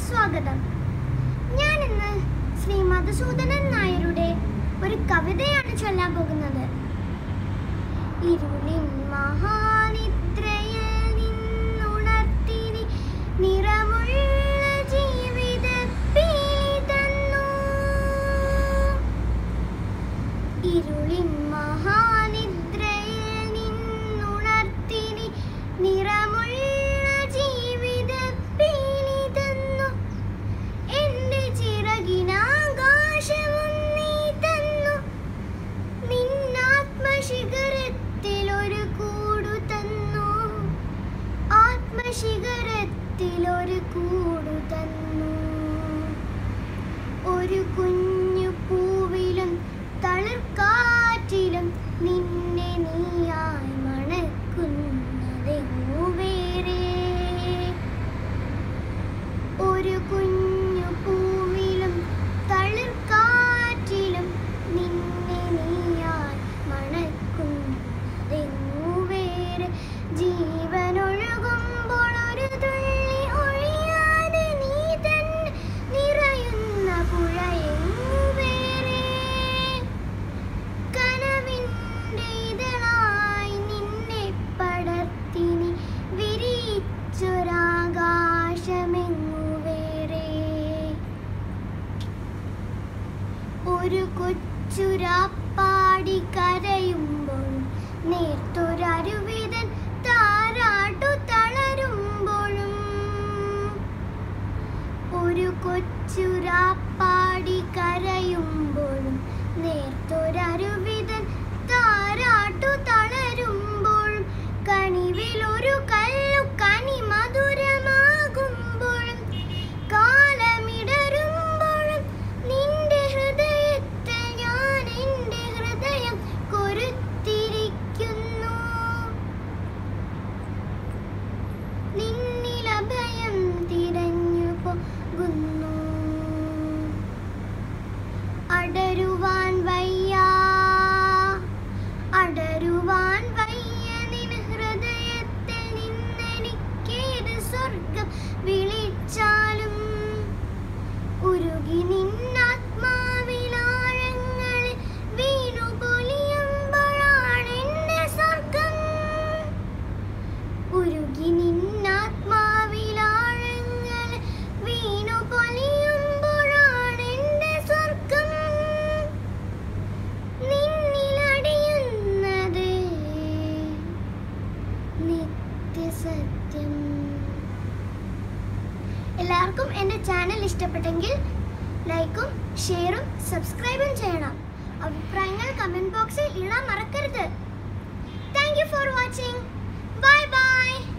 സ്വാഗതം ഞാൻ ഇന്ന് ശ്രീ മധുസൂദനൻ നായരുടെ ഒരു കവിതയാണ് ചൊല്ലാൻ പോകുന്നത് ഇരുളിൻ മഹാനിദ്രയിൽ നിന്നുണർത്തിനി നിറമുള്ള ജീവിതപ്പീലി തന്നു ഇരുളിൻ മഹാനിദ്രയിൽ നിന്നുണർത്തിനി നിറമുള്ള ജീവിതപ്പീലി തന്നു എന്റെ ചിറകിനാകാശവും നീ തന്നു നിന്നാത്മശിഖരത്തിൽ ഒരു കൂടു തന്നു ആത്മശിഖരത്തിൽ ഒരു കൂടു തന്നു ഒരു കുഞ്ഞു പൂവിലും തളിർക്കാറ്റിലും നിന്നെ നീയായി മണക്കുന്നതെങ്ങു വേറെ ഒരു കുഞ്ഞു പൂവിലും തളിർക്കാറ്റിലും നിന്നെ നീയായി മണക്കുന്നതെങ്ങു വേറെ ജീവനൊഴുകുമ്പോൾ ഒരു തുള്ളി ഒഴിയാതെ നീ തന്നെ നിറയുന്ന പുഴയെങ്ങു വേറെ കനവിൻ്റെ ഇതളായി നിന്നെ പടർത്തിനി വിരിച്ചൊരാകാശമെങ്ങു വേറെ ഒരു കൊച്ചുരാപ്പാടി കരയുമ്പോൾ നേർത്തൊരരുവിതൻ താരാട്ടു തളരുമ്പോഴും ഒരു കൊച്ചുരാപ്പാടി കരയുമ്പോഴും നേർത്തൊരരുവിതൻ താരാട്ടു തളരുമ്പോഴും കണിവിൽ ഒരു കല്ലു കനി മധുരമാകുമ്പോഴും കാലമിടരുമ്പോഴും നിന്റെ ഹൃദയത്തെ ഞാൻ എൻ്റെ ഹൃദയം കൊരുത്തിരിക്കുന്നു നിന്നിലഭയം തിരഞ്ഞു പോകുന്നു അടരുവാൻ വയ്യ അടരുവാൻ വയ്യ നിൻ ഹൃദയത്തിൽ നിന്നെനിക്കേത് സ്വർഗം വിളിച്ചാലും ഉരുകി നിന്നാത്മാവിലാഴങ്ങളിൽ വീണു പൊലിയുമ്പോഴാണ് എൻ്റെ സ്വർഗം ഉരുകി നിന്നാത്മാവിലാഴങ്ങളിൽ വീണു പൊലിയുമ്പോഴാണ് എൻ്റെ സ്വർഗം നിന്നിലടിയുന്നത് നിത്യസത്യം എല്ലാവർക്കും എൻ്റെ ചാനൽ ഇഷ്ടപ്പെട്ടെങ്കിൽ ലൈക്കും ഷെയറും സബ്സ്ക്രൈബും ചെയ്യണം അഭിപ്രായങ്ങൾ കമൻറ്റ് ബോക്സിൽ ഇടാൻ മറക്കരുത് thank you for watching bye by